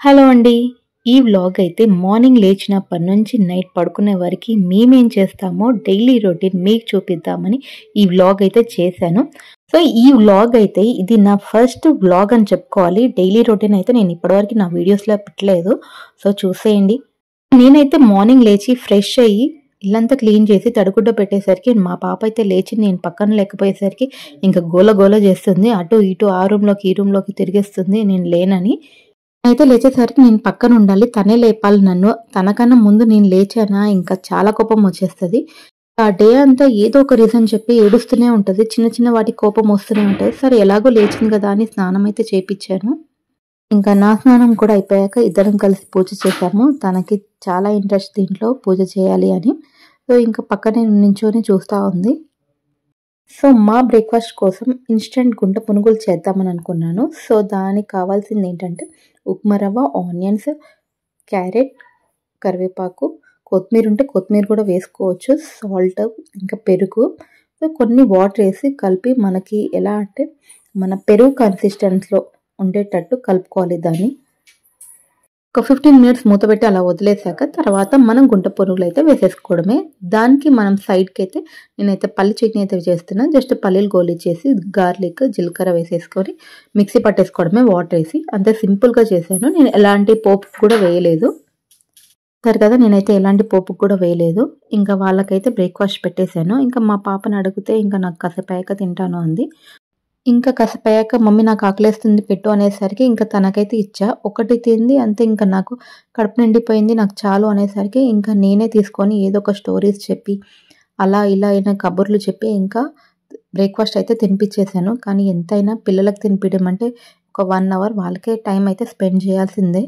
Hello అండి. ఈ vlog అయితే మార్నింగ్ లేచినప్పటి నుంచి నైట్ పడుకునే వరకి మేమేం చేస్తామో డైలీ రొటీన్ మీకు చూపిద్దామని ఈ వ్లాగ్ అయితే చేశాను. సో, ఈ వ్లాగ్ అయితే ఇది నా ఫస్ట్ వ్లాగ్ అని చెప్పుకోవాలి. డైలీ రొటీన్ అయితే నేను ఇప్పటివరకు నా వీడియోస్‌లో పెట్టలేదు. సో, చూసేయండి. నేనైతే మార్నింగ్ లేచి ఫ్రెష్ అయ్యి ఇల్లంతా క్లీన్ చేసి తడిగుడ్డ పెట్టేసరికి మా పాప అయితే లేచి నేను పక్కన లేకపోయేసరికి ఇంక గోల గోల చేస్తుంది. అటు ఇటు ఆ రూమ్‌లోకి, ఈ రూమ్‌లోకి తిరిగేస్తుంది నేను లేనని. అయితే లేచేసరికి నేను పక్కన ఉండాలి. తనే లేపాలి నన్ను. తనకన్నా ముందు నేను లేచానా ఇంకా చాలా కోపం వచ్చేస్తది. ఆ డే అంతా ఏదో ఒక రీజన్ చెప్పి ఏడుస్తూనే ఉంటది. చిన్న చిన్న వాటికి కోపం వస్తూనే ఉంటది. సరే ఎలాగో లేచింది కదా అని స్నానం అయితే చేపిచ్చాను. ఇంకా నా స్నానం కూడా అయిపోయాక ఇద్దరం కలిసి పూజ చేశాము. తనకి చాలా ఇంట్రెస్ట్ దీంట్లో పూజ చేయాలి అని. సో, ఇంక పక్కనే నించొని చూస్తా ఉంది. సో, మా బ్రేక్‌ఫాస్ట్ కోసం ఇన్‌స్టంట్ గుంట పునుగులు చేద్దామని అనుకున్నాను. సో, దానికి కావాల్సింది ఏంటంటే ఉప్మా రవ్వ, ఆనియన్స్, క్యారెట్, కరివేపాకు, కొత్తిమీర ఉంటే కొత్తిమీర కూడా వేసుకోవచ్చు. సాల్ట్ ఇంకా పెరుగు. సో, కొన్ని వాటర్ ఏసి కలిపి మనకి ఎలా అంటే మన పెరుగు కన్సిస్టెన్స్‌లో ఉండేటట్టు కలుపుకోవాలి దాన్ని. ఒక 15 మినిట్స్ మూత పెట్టి అలా వదిలేసాక తర్వాత మనం గుంట పునుగులు అయితే వేసేసుకోవడమే. దానికి మనం సైడ్‌కైతే నేనైతే పల్లి చట్నీ అయితే చేస్తున్నా. జస్ట్ పల్లీలు గోలిచ్చేసి గార్లిక్, జీలకర్ర వేసేసుకొని మిక్సీ పట్టేసుకోవడమే వాటర్ ఏసి. అంతే సింపుల్‌గా చేశాను. నేను ఎలాంటి పోపు కూడా వేయలేదు. చూసారు కదా! నేనైతే ఎలాంటి పోపు కూడా వేయలేదు. ఇంకా వాళ్ళకైతే బ్రేక్‌ఫాస్ట్ పెట్టేసాను. ఇంకా మా పాపని అడిగితే ఇంకా నాకు కాసేపయ్యాక తింటాను అంది. ఇంకా కాసేపయ్యాక మమ్మీ నాకు ఆకలేస్తుంది పెట్టు అనేసరికి ఇంకా తనకైతే ఇచ్చా. ఒకటి తింది అంతే ఇంకా నాకు కడుపు నిండిపోయింది నాకు చాలు అనేసరికి ఇంకా నేనే తీసుకొని ఏదో ఒక స్టోరీస్ చెప్పి అలా ఇలా అయినా కబుర్లు చెప్పి ఇంకా బ్రేక్‌ఫాస్ట్ అయితే తినిపిచ్చేసాను. కానీ ఎంతైనా పిల్లలకి తినిపియడం అంటే ఒక 1 అవర్ వాళ్ళకే టైం అయితే స్పెండ్ చేయాల్సిందే.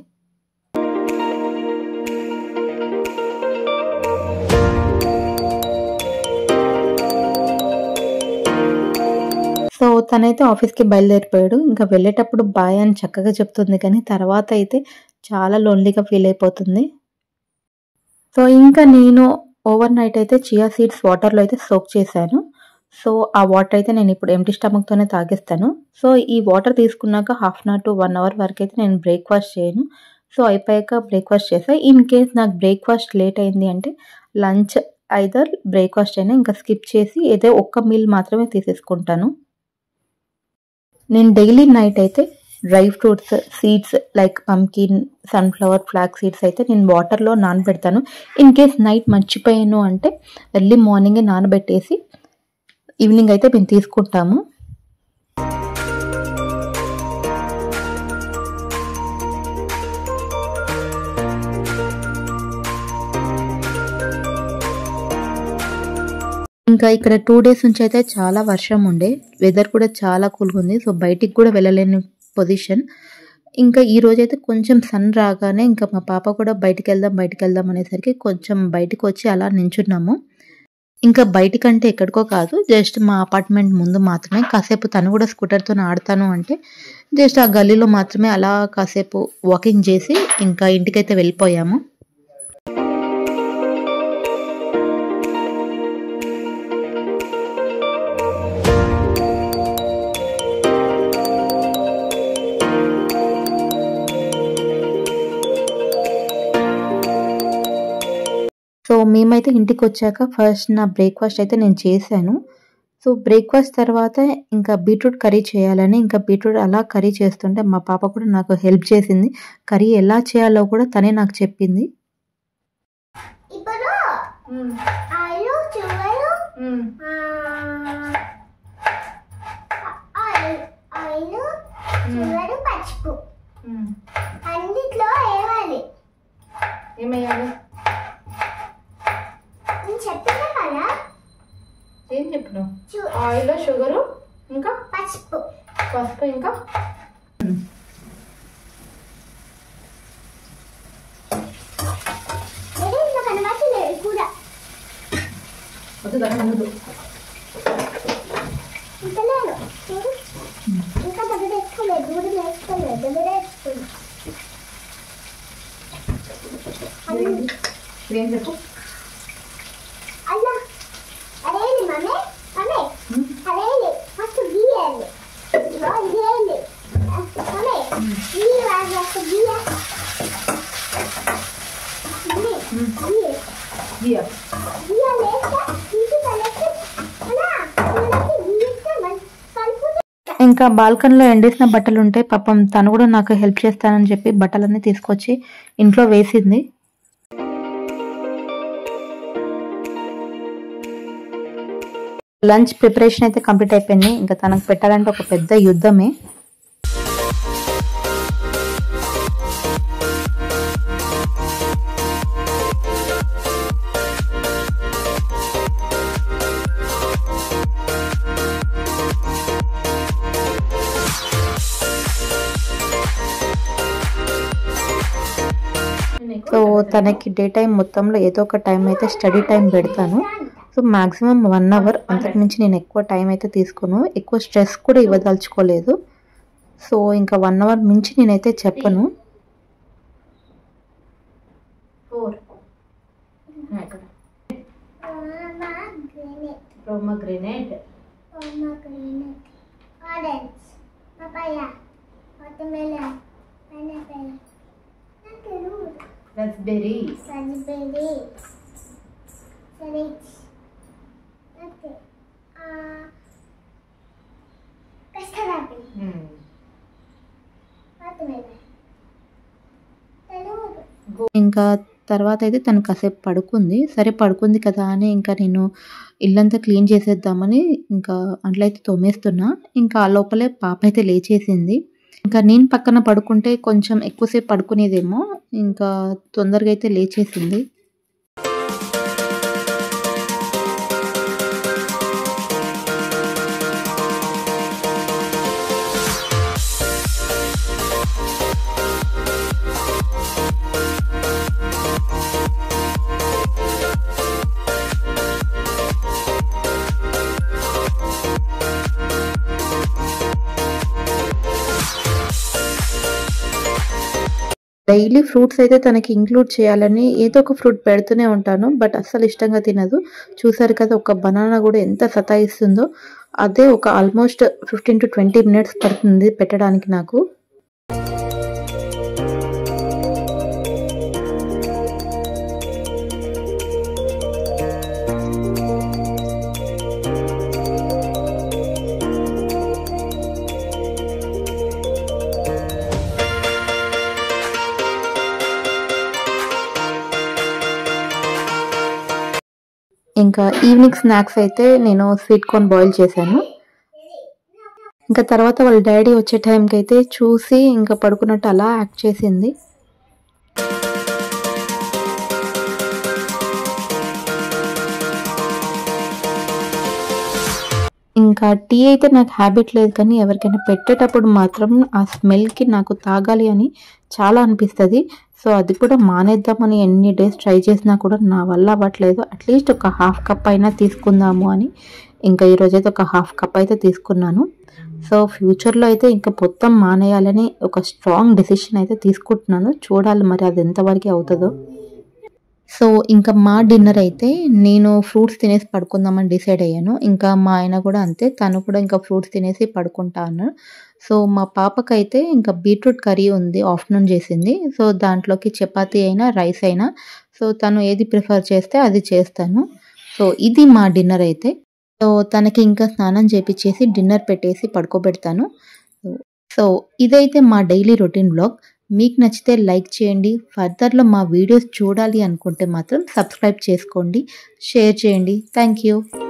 సో, తనైతే ఆఫీస్‌కి బయలుదేరిపోయాడు. ఇంకా వెళ్ళేటప్పుడు బాయ్ అని చక్కగా చెప్తుంది కానీ తర్వాత అయితే చాలా లోన్లీగా ఫీల్ అయిపోతుంది. సో, ఇంకా నేను ఓవర్ నైట్ అయితే చియా సీడ్స్ వాటర్‌లో అయితే సోక్ చేశాను. సో, ఆ వాటర్ అయితే నేను ఇప్పుడు ఎంప్టీ స్టమక్‌తోనే తాగేస్తాను. సో, ఈ వాటర్ తీసుకున్నాక half an hour to 1 hour వరకైతే నేను బ్రేక్‌ఫాస్ట్ చేయను. సో, అయిపోయాక బ్రేక్‌ఫాస్ట్ చేశా. ఇన్ కేస్ నాకు బ్రేక్‌ఫాస్ట్ లేట్ అయింది అంటే లంచ్ ఐదర్ బ్రేక్‌ఫాస్ట్ అయినా ఇంకా స్కిప్ చేసి ఏదో ఒక్క మీల్ మాత్రమే తీసేసుకుంటాను. నేను డైలీ నైట్ అయితే dry fruits, seeds like pumpkin, sunflower, flax seeds అయితే నేను వాటర్‌లో నానబెడతాను. ఇన్ కేస్ నైట్ మర్చిపోయాను అంటే ఎర్లీ మార్నింగే నానబెట్టేసి ఈవినింగ్ అయితే మేము తీసుకుంటాము. ఇంకా ఇక్కడ 2 డేస్ నుంచి అయితే చాలా వర్షం ఉండే. వెదర్ కూడా చాలా కూల్‌గా ఉంది. సో, బయటికి కూడా వెళ్ళలేని పొజిషన్. ఇంకా ఈరోజైతే కొంచెం సన్ రాగానే ఇంకా మా పాప కూడా బయటికెళ్దాం, బయటికెళ్దాం అనేసరికి కొంచెం బయటికొచ్చి అలా నించున్నాము. ఇంకా బయటికంటే ఎక్కడికో కాదు. జస్ట్ మా అపార్ట్మెంట్ ముందు మాత్రమే. కాసేపు తను కూడా స్కూటర్‌తోని ఆడతాను అంటే జస్ట్ ఆ గల్లీలో మాత్రమే అలా కాసేపు వాకింగ్ చేసి ఇంకా ఇంటికైతే వెళ్ళిపోయాము. సో, మేమైతే ఇంటికొచ్చాక ఫస్ట్ నా బ్రేక్‌ఫాస్ట్ అయితే నేను చేశాను. సో, బ్రేక్‌ఫాస్ట్ తర్వాత ఇంకా బీట్రూట్ కర్రీ చేయాలని ఇంకా బీట్రూట్ అలా కర్రీ చేస్తుంటే మా పాప కూడా నాకు హెల్ప్ చేసింది. కర్రీ ఎలా చేయాలో కూడా తనే నాకు చెప్పింది. ఇప్పుడు హ్మ్. ఆయిలు చివరు హ్మ్. ఆయిల్ ఆయిలు చివరు పసుపు హ్మ్. అన్నిట్లో వేయాలి ఏమేయాలి నేను చెప్పినా కదా ఏం చెప్పినావు చూ- ఆయిల్ షుగరు ఇంకా పసుపు పసుపు ఇంకా నేను ఇంకా కనబడి లేదు కూర వద్దు దగ్గర ఉండదు ఇంకా లేదు చూడు ఇంకా దగ్గర వేసుకోలేదు దూరం వేసుకోలేదు దగ్గర వేసుకోలేదు ఏం చెప్పు అలా అదేంటి మమ్మీ మమ్మీ అదేంటి ఫస్ట్ గీయాలి ఇదిగో ఇదేంటి మమ్మీ గీయాలి ఫస్ట్ గీయాలి దియా దియా లేస్తా తీసి కలెక్ట్ అలా మనకి దియా మన కలుపు ఇంకా బాల్కనీలో ఎండేసిన బట్టలు ఉంటే పాపం తను కూడా నాకు హెల్ప్ చేస్తానని చెప్పి బట్టలన్నీ తీసుకొచ్చి ఇంట్లో వేసింది లంచ్ ప్రిపరేషన్ అయితే కంప్లీట్ అయిపోయింది ఇంకా తనకు పెట్టాలంటే ఒక పెద్ద యుద్ధమే సో తనకి డే టైం మొత్తంలో ఏదో ఒక టైం అయితే స్టడీ టైం పెడతాను సో మాక్సిమం వన్ అవర్ అంతకుమించి నేను ఎక్కువ టైం అయితే తీసుకోను ఎక్కువ స్ట్రెస్ కూడా ఇవ్వదలుచుకోలేదు సో ఇంకా వన్ అవర్ మించి నేనైతే చెప్పను ఫోర్ ఇక్కడ pomegranate ప్రోమగ్రెనేట్ pomegranate orange papaya watermelon pineapple cantaloupe raspberry raspberry cereals nut uh, custard apple watermelon cantaloupe ఇంకా తర్వాత అయితే తను కాసేపు పడుకుంది సరే పడుకుంది కదా అని ఇంకా నేను ఇల్లంతా క్లీన్ చేసేద్దామని ఇంకా అంట్లయితే తోమేస్తున్నా ఇంకా ఆ లోపలే పాప అయితే లేచేసింది ఇంకా నేను పక్కన పడుకుంటే కొంచెం ఎక్కువసేపు పడుకునేదేమో ఇంకా తొందరగా అయితే లేచేసింది డైలీ ఫ్రూట్స్ అయితే తనకి ఇంక్లూడ్ చేయాలని ఏదో ఒక ఫ్రూట్ పెడుతూనే ఉంటాను బట్ అస్సలు ఇష్టంగా తినదు చూసారు కదా ఒక బనానా కూడా ఎంత సతాయిస్తుందో అదే ఒక almost fifteen to twenty minutes పడుతుంది పెట్టడానికి నాకు ఇంకా ఈవినింగ్ స్నాక్స్ అయితే నేను స్వీట్ కార్న్ బాయిల్ చేశాను ఇంకా తర్వాత వాళ్ళ డాడీ వచ్చే టైంకి అయితే చూసి ఇంకా పడుకున్నట్టు అలా యాక్ట్ చేసింది ఇంకా టీ అయితే నాకు హ్యాబిట్ లేదు కానీ ఎవరికైనా పెట్టేటప్పుడు మాత్రం ఆ స్మెల్కి నాకు తాగాలి అని చాలా అనిపిస్తుంది సో అది కూడా మానేద్దామని ఎన్ని డేస్ ట్రై చేసినా కూడా నా వల్ల అవ్వట్లేదు అట్లీస్ట్ ఒక హాఫ్ కప్ అయినా తీసుకుందాము అని ఇంకా ఈరోజైతే ఒక హాఫ్ కప్ అయితే తీసుకున్నాను సో ఫ్యూచర్లో అయితే ఇంకా మొత్తం మానేయాలని ఒక స్ట్రాంగ్ డెసిషన్ అయితే తీసుకుంటున్నాను చూడాలి మరి అది ఎంతవరకు అవుతుందో సో ఇంకా మా డిన్నర్ అయితే నేను ఫ్రూట్స్ తినేసి పడుకుందామని డిసైడ్ అయ్యాను ఇంకా మా ఆయన కూడా అంతే తను కూడా ఇంకా ఫ్రూట్స్ తినేసి పడుకుంటా అన్నాడు సో మా పాపకైతే ఇంకా బీట్రూట్ కర్రీ ఉంది ఆఫ్టర్నూన్ చేసింది సో దాంట్లోకి చపాతీ అయినా రైస్ అయినా సో తను ఏది ప్రిఫర్ చేస్తే అది చేస్తాను సో ఇది మా డిన్నర్ అయితే సో తనకి ఇంకా స్నానం చేపించేసి డిన్నర్ పెట్టేసి పడుకోబెడతాను సో ఇదైతే మా డైలీ రొటీన్ బ్లాగ్ మీకు నచ్చితే లైక్ చేయండి ఫర్దర్లో మా వీడియోస్ చూడాలి అనుకుంటే మాత్రం సబ్స్క్రైబ్ చేసుకోండి షేర్ చేయండి థ్యాంక్ యూ